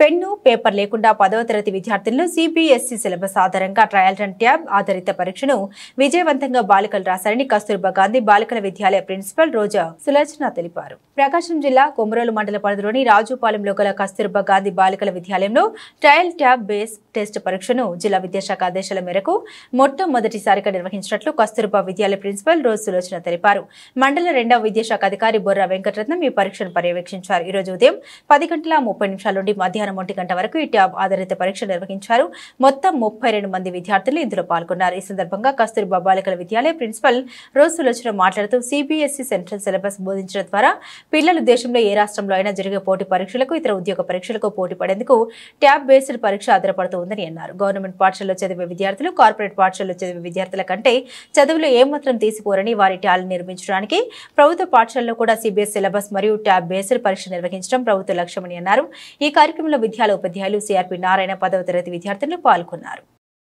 pen paper లేకుండా పదవ తరగతి విద్యార్థులను సిబిఎస్ఈ సిలబస్ ఆధారంగా ట్రయల్ రన్ ట్యాబ్ ఆధారిత పరీక్షను విజయవంతంగా బాలికలు రాశారని కస్తూర్బా గాంధీ బాలికల విద్యాలయ ప్రిన్సిపల్ రోజా సులోచన తెలిపారు ప్రకాశం జిల్లా కొమరోలు మండల పరిధిలోని రాజుపాలెంలో గల కస్తూర్బా గాంధీ బాలికల విద్యాలయంలో ట్రయల్ ట్యాబ్ బేస్ టెస్ట్ పరీక్షను జిల్లా విద్యాశాఖ ఆదేశాల మేరకు మొట్టమొదటిసారిగా నిర్వహించినట్లు కస్తూర్బా విద్యాలయ ప్రిన్సిపల్ రోజు సులోచన తెలిపారు మండల రెండవ విద్యాశాఖ అధికారి బొర్రా వెంకటరత్నం ఈ పరీక్షను పర్యవేక్షించారు ఈ రోజు ఉదయం పది గంటల ముప్పై నిమిషాల నుండి మధ్యాహ్నం ఒంటి గంట వరకు ఈ ట్యాబ్ ఆధారిత పరీక్ష నిర్వహించారు మొత్తం ముప్పై రెండు మంది విద్యార్థులు ఇందులో పాల్గొన్నారు ఈ సందర్భంగా కస్తూర్బా బాలికల విద్యాలయ ప్రిన్సిపల్ రోజు సులోచన మాట్లాడుతూ సిబిఎస్ఈ సెంట్రల్ సిలబస్ బోధించడం ద్వారా పిల్లలు దేశంలో ఏ రాష్ట్రంలో అయినా జరిగే పోటీ పరీక్షలకు ఇతర ఉద్యోగ పరీక్షలకు పోటీ పడేందుకు ట్యాబ్ బేస్డ్ పరీక్ష ఆధారపడుతూ ఉందని అన్నారు గవర్నమెంట్ పాఠశాలలో చదివే విద్యార్థులు కార్పొరేట్ పాఠశాలలో చదివే విద్యార్థుల కంటే చదువులో ఏమాత్రం తీసిపోరని వారి టాలెంట్ నిర్మించడానికి ప్రభుత్వ పాఠశాలలో కూడా సిబిఎస్ సిలబస్ మరియు ట్యాబ్ బేస్డ్ పరీక్ష నిర్వహించడం ప్రభుత్వ లక్ష్యమని అన్నారు ఈ కార్యక్రమంలో విద్యాలయ ఉపాధ్యాయులు సిఆర్పి నారాయణ పదవ తరగతి విద్యార్థులు పాల్గొన్నారు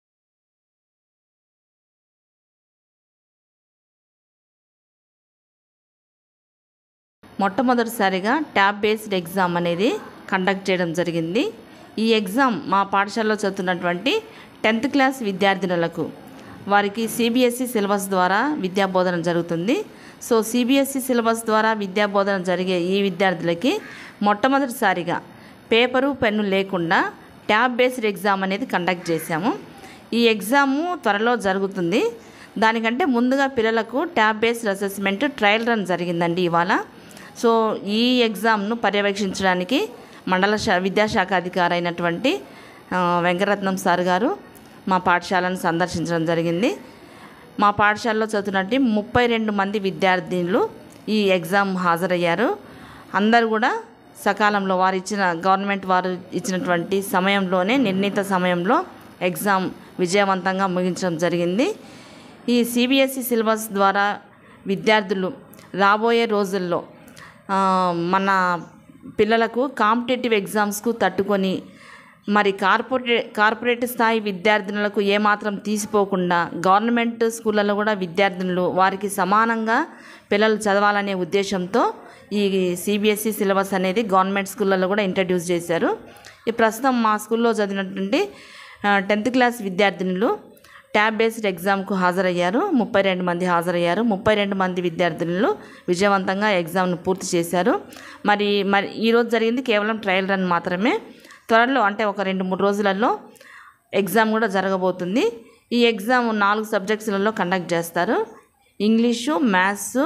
మొట్టమొదటిసారిగా ట్యాబ్ బేస్డ్ ఎగ్జామ్ అనేది కండక్ట్ చేయడం జరిగింది ఈ ఎగ్జామ్ మా పాఠశాలలో చదువుతున్నటువంటి టెన్త్ క్లాస్ విద్యార్థినులకు వారికి సిబిఎస్ఈ సిలబస్ ద్వారా విద్యాబోధన జరుగుతుంది సో సిబిఎస్ఈ సిలబస్ ద్వారా విద్యాబోధన జరిగే ఈ విద్యార్థులకి మొట్టమొదటిసారిగా పేపరు పెన్ను లేకుండా ట్యాబ్ బేస్డ్ ఎగ్జామ్ అనేది కండక్ట్ చేశాము ఈ ఎగ్జాము త్వరలో జరుగుతుంది దానికంటే ముందుగా పిల్లలకు tab based assessment trial run జరిగిందండి ఇవాళ సో ఈ ఎగ్జామ్ను పర్యవేక్షించడానికి మండల శా విద్యాశాఖ అధికారి అయినటువంటి ఆ, వెంకటరత్నం సార్ గారు మా పాఠశాలను సందర్శించడం జరిగింది మా పాఠశాలలో చదువుతున్నట్టు ముప్పై రెండు మంది విద్యార్థినులు ఈ ఎగ్జామ్ హాజరయ్యారు అందరూ కూడా సకాలంలో వారు ఇచ్చిన గవర్నమెంట్ వారు ఇచ్చినటువంటి సమయంలోనే నిర్ణీత సమయంలో ఎగ్జామ్ విజయవంతంగా ముగించడం జరిగింది ఈ సిబిఎస్ఈ సిలబస్ ద్వారా విద్యార్థులు రాబోయే రోజుల్లో ఆ, మన పిల్లలకు కాంపిటేటివ్ ఎగ్జామ్స్కు తట్టుకొని మరి కార్పొరేట్ కార్పొరేట్ స్థాయి విద్యార్థినులకు ఏమాత్రం తీసిపోకుండా గవర్నమెంట్ స్కూళ్ళలో కూడా విద్యార్థినులు వారికి సమానంగా పిల్లలు చదవాలనే ఉద్దేశంతో ఈ సిబిఎస్ఈ సిలబస్ అనేది గవర్నమెంట్ స్కూళ్ళలో కూడా ఇంట్రడ్యూస్ చేశారు ఈ ప్రస్తుతం మా స్కూల్లో చదివినటువంటి టెన్త్ క్లాస్ విద్యార్థినులు ట్యాబ్ బేస్డ్ ఎగ్జామ్కు హాజరయ్యారు ముప్పై రెండు మంది హాజరయ్యారు ముప్పై రెండు మంది విద్యార్థులు విజయవంతంగా ఎగ్జామ్ను పూర్తి చేశారు మరి మరి ఈరోజు జరిగింది కేవలం ట్రయల్ రన్ మాత్రమే త్వరలో అంటే ఒక రెండు మూడు రోజులలో ఎగ్జామ్ కూడా జరగబోతుంది ఈ ఎగ్జామ్ నాలుగు సబ్జెక్ట్స్లలో కండక్ట్ చేస్తారు ఇంగ్లీషు మ్యాథ్స్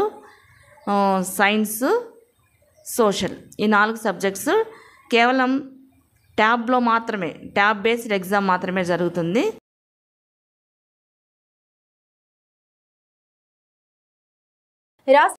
సైన్స్ సోషల్ ఈ నాలుగు సబ్జెక్ట్స్ కేవలం ట్యాబ్లో మాత్రమే ట్యాబ్ బేస్డ్ ఎగ్జామ్ మాత్రమే జరుగుతుంది రాష్ట్ర